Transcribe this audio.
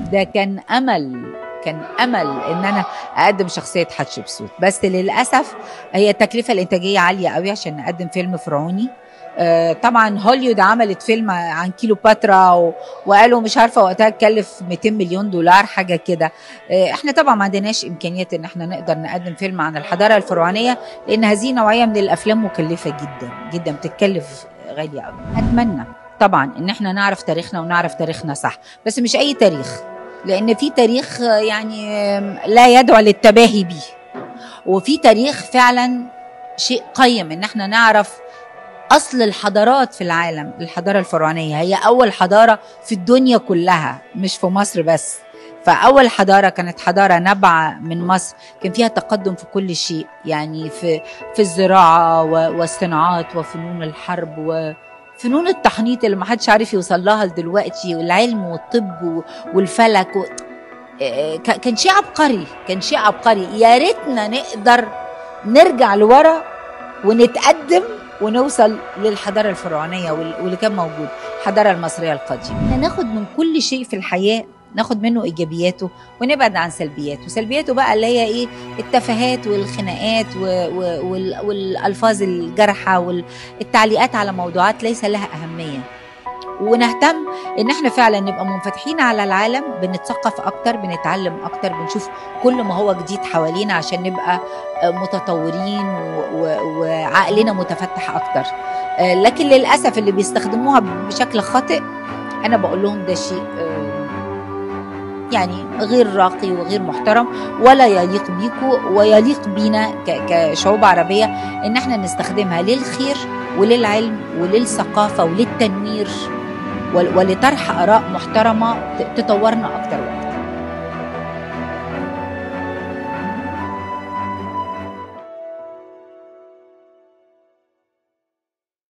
ده كان امل كان امل ان انا اقدم شخصيه حتشبسوت بس للاسف هي التكلفه الانتاجيه عاليه قوي عشان نقدم فيلم فرعوني آه، طبعا هوليود عملت فيلم عن كيلوباترا و... وقالوا مش عارفه وقتها اتكلف 200 مليون دولار حاجه كده آه، احنا طبعا ما عندناش امكانيات ان احنا نقدر نقدم فيلم عن الحضاره الفرعونيه لان هذه نوعيه من الافلام مكلفه جدا جدا بتتكلف غاليه قوي اتمنى طبعا ان احنا نعرف تاريخنا ونعرف تاريخنا صح بس مش اي تاريخ لان في تاريخ آه، يعني آم، لا يدعو للتباهي بيه وفي تاريخ فعلا شيء قيم ان احنا نعرف اصل الحضارات في العالم الحضاره الفرعونيه هي اول حضاره في الدنيا كلها مش في مصر بس فاول حضاره كانت حضاره نابعه من مصر كان فيها تقدم في كل شيء يعني في في الزراعه و- والصناعات وفنون الحرب وفنون التحنيط اللي ما حدش عارف يوصل لها دلوقتي والعلم والطب و- والفلك و... آه، ك- كان شيء عبقري كان شيء عبقري يا ريتنا نقدر نرجع لورا ونتقدم ونوصل للحضاره الفرعونيه وال- واللي كان موجود الحضاره المصريه القديمه إحنا ناخد من كل شيء في الحياه ناخد منه ايجابياته ونبعد عن سلبياته سلبياته بقى اللي هي ايه التفاهات والخناقات و... و... وال... والالفاظ الجارحه والتعليقات على موضوعات ليس لها اهميه ونهتم ان احنا فعلا نبقى منفتحين على العالم بنتثقف اكتر بنتعلم اكتر بنشوف كل ما هو جديد حوالينا عشان نبقى آه، متطورين و- و- وعقلنا متفتح اكتر آه، لكن للاسف اللي بيستخدموها بشكل خاطئ انا بقول لهم ده شيء آه، يعني غير راقي وغير محترم ولا يليق بيكوا ويليق بينا ك- كشعوب عربيه ان احنا نستخدمها للخير وللعلم وللثقافه وللتنوير ول- ولطرح اراء محترمه ت- تطورنا اكتر واكتر